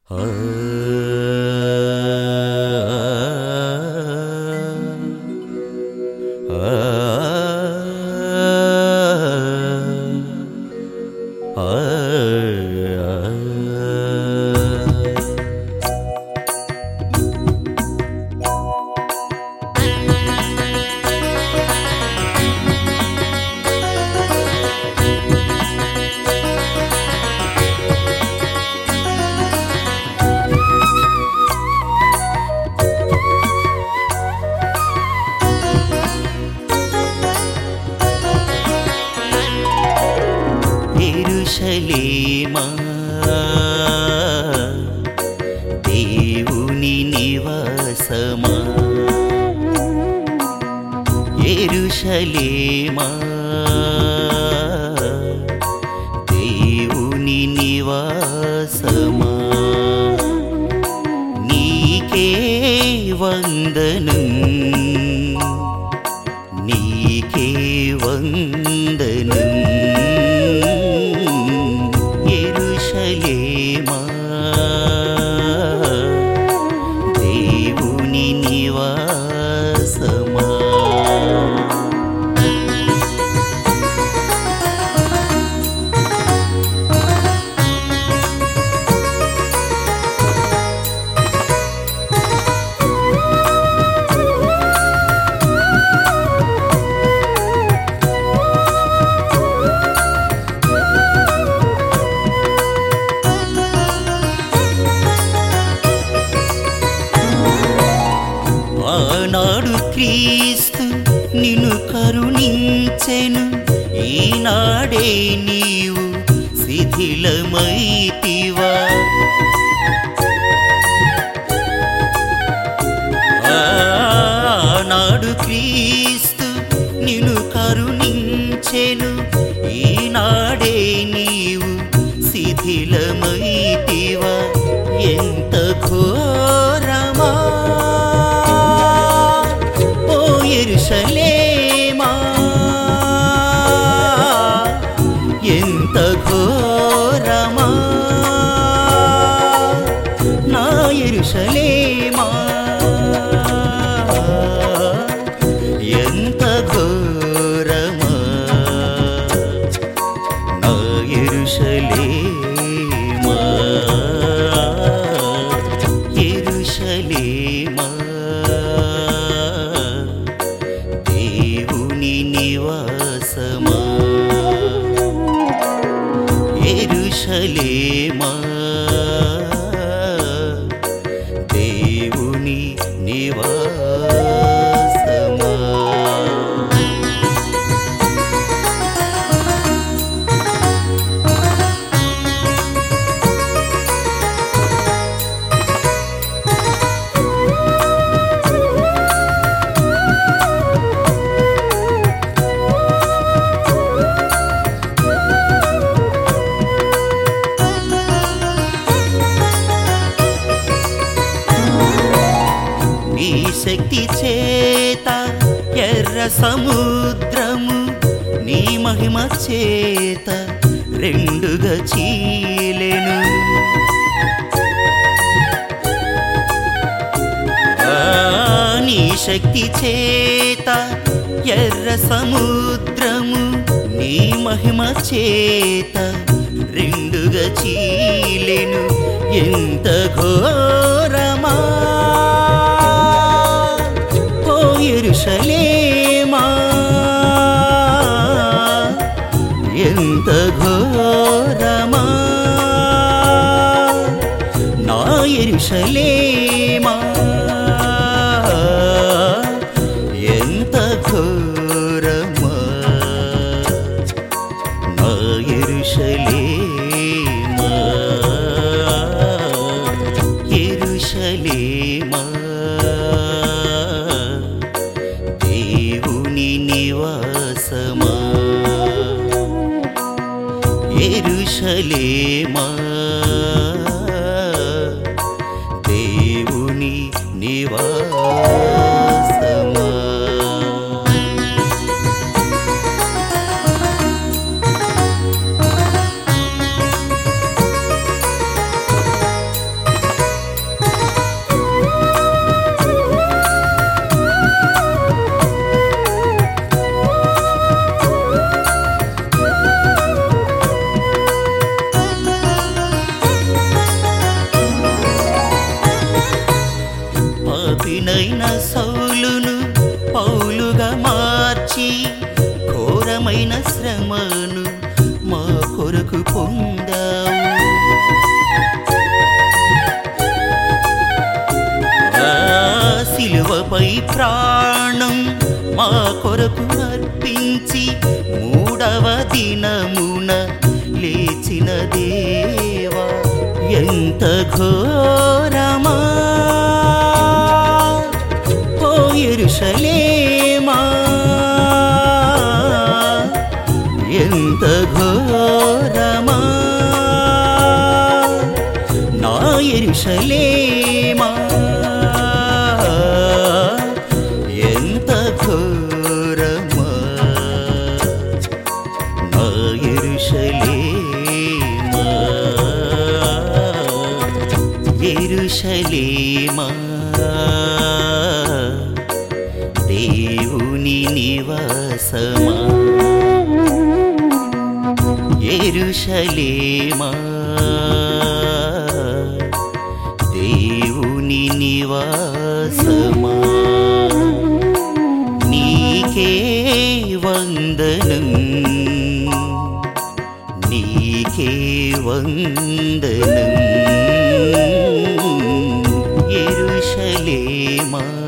ఎరుషలేమా దేవుని నివాసమా ఎరుషలేమా దేవుని నివాసమా నీకే వందనం నీకే వందనం ఎరుషలేమా దేవుని నివాసమా ఆనాడు క్రీస్తు నిన్ను కరుణించెను ఈనాడే నీవు శిథిలమైతివా ఆనాడు క్రీస్తు నిన్ను కరుణించెను ఈనాడే నీవు శిథిలమైతివా ఎంత ఘోరమా ఓ ఎరుషలేమా ఎంత ఘోరమా నా ఎరుషలేమా ఎంత ఘోరమా నా ఎరుషలేమా ఎరుషలేమా దేవుని నివాసమా ఎరుషలేమా దేవుని నివాసమా నీ శక్తి చేత ఎర్ర సముద్రము నీ మహిమ చేత రెండుగా చీలెను ఆ, నీ శక్తి చేత ఎర్ర సముద్రము నీ మహిమ చేత రెండుగా చీలెను ఎంత ఘోరమా ఓ ఎరుషలేమా ఎంత ఘోరమా నా ఎరుషలేమా ఎంత ఘోరమా నా ఎరుషలేమా ఎరుషలేమా దేవుని నివాసమా ఎరుషలేమా దేవుని నివాసమా సౌలును పౌలుగా మార్చి ఘోరమైన శ్రమను మా కొరకు పొందావు ఆ శిలువపై ప్రాణం మా కొరకు అర్పించి మూడవ దినమున లేచిన దేవా ఎంత ఘోరమా ఓ ఎరుషలేమా ఎంత ఘోరమా నా ఎరుషలేమా ఎంత ఘోరమా నా ఎరుషలేమా ఎరుషలేమా దేవుని నివాసమా ఎరుషలేమా దేవుని నివాసమా నీకే వందనం నీకే వందనం ఎరుషలేమా